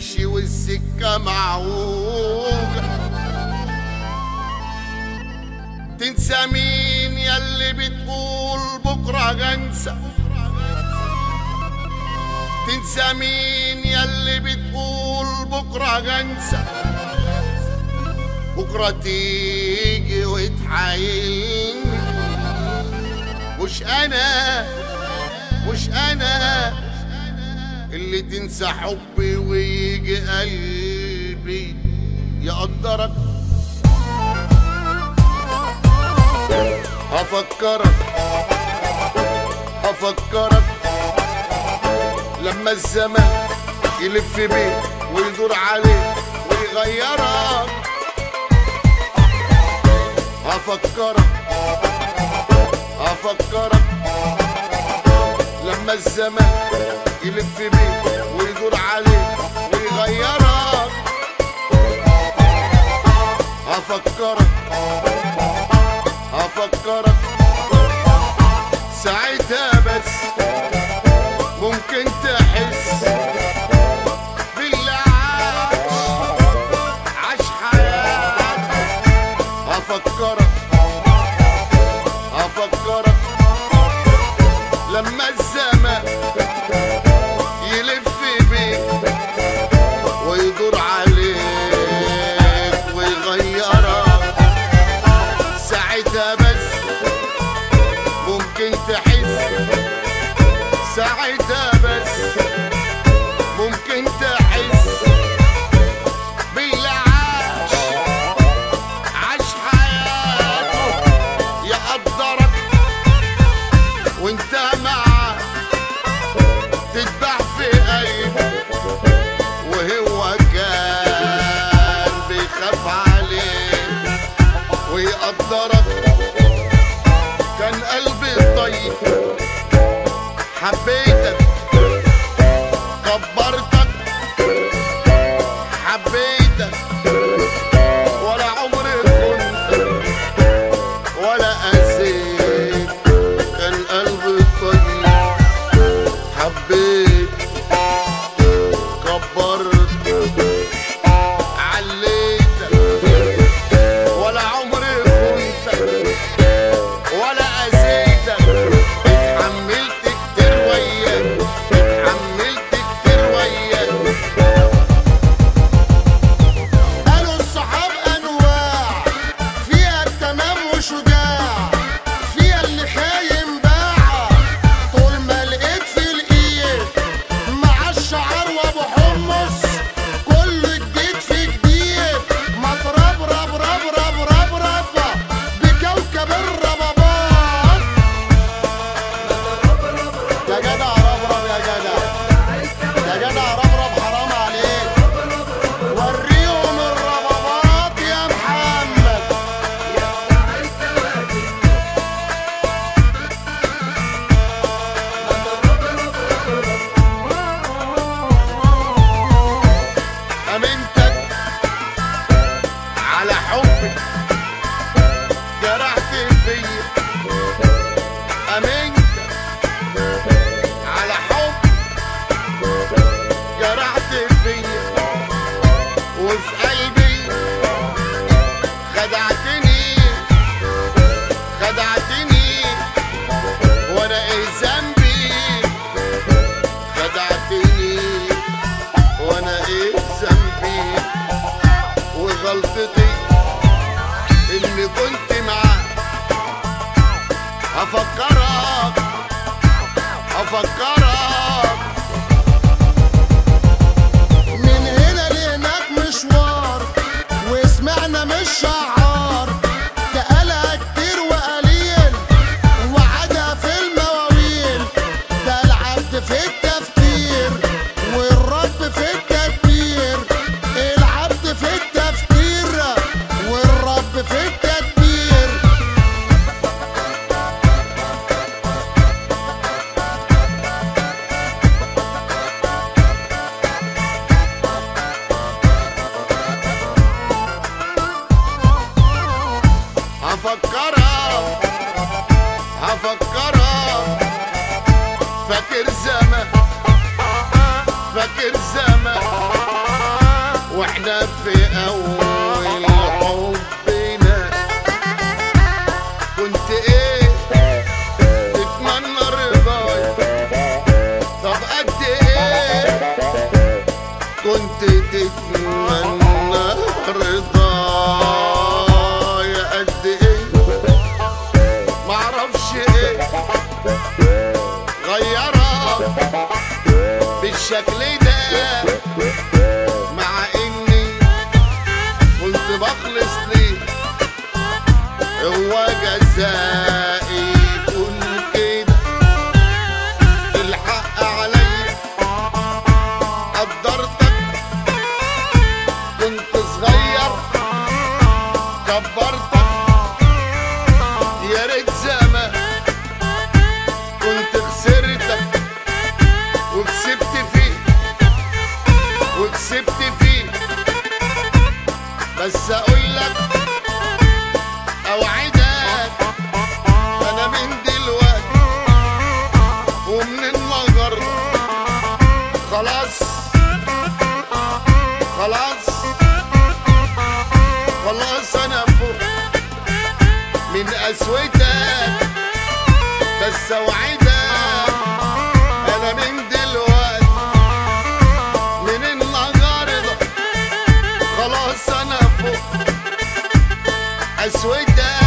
تمشي والسكة معوجة تنسى مين ياللي بتقول بكرة جنسة تنسى مين ياللي بتقول بكرة جنسة بكرة تيجي وتحايلني مش أنا مش أنا اللي تنسى حبي ويجي قلبي يقدرك هفكرك هفكرك لما الزمان يلف بيك ويدور عليك ويغيرك هفكرك هفكرك لما الزمان يلف بيك ويدور عليك ويغيرك هفكرك هفكرك ساعتها بس ممكن تحس باللي عاش عاش حياتك هفكرك هفكرك لما الزمان يلف بيك ويدور عليك ويغيرك ساعتها بس ممكن تحس ساعتها بس ممكن تحس باللي عاش عاش حياته يقدرك وانت معاه تتبع في قلبه وهو كان بيخاف عليك ويقدرك كان قلبي طيب حبيتك كبرتك حبيتك ولا عمري كنت ولا أذيت كان قلبي طيب حبيت كبرت عليتك ولا عمري كنت ولا أذيتك اتحملت كتير وياك اتحملت كتير وياك قالوا الصحاب أنواع فيها التمام وشجاع فيها اللي خاين باع طول ما لقيت في الإيد مع الشعر وأبو حمص كل جديد في جديد ما تراب راب راب راب راب راب بكوكب الربابات يا جدع ربرب يا جدع يا جدع ربرب حرام عليك وريهم الربابات يا محمد امنتك على حبك جرحت فيا امنتك على حب جرحت فيا وفي قلبي خدعتني خدعتني وانا ايه ذنبي خدعتني وانا ايه ذنبي وغلطتي اني كنت معاك هفكرك هفكرك من هنا لهناك مشوار وسمعنا مش شعار تقالها كتير وقليل وعدها في المواويل ده العبد في التفكير والرب في التدبير العبد في التفكير والرب في التدبير هفكرك هفكرك فاكر زمان فاكر زمان ايه تتمنى رضاي طب قد ايه كنت تتمنى رضاي قد ايه معرفش ايه غيرها بالشكل ده مع اني كنت بخلص ليه هو جزائي يكون كده الحق عليا قدرتك كنت صغير كبرتك يا ريت زمان كنت خسرتك وكسبت فيه وكسبت فيه بس اقول لك اوعدك انا من دلوقتي ومن النهارده خلاص خلاص خلاص انا فوق من قسوتك بس اوعدك انا من دلوقتي من النهارده خلاص انا فوق قسوتك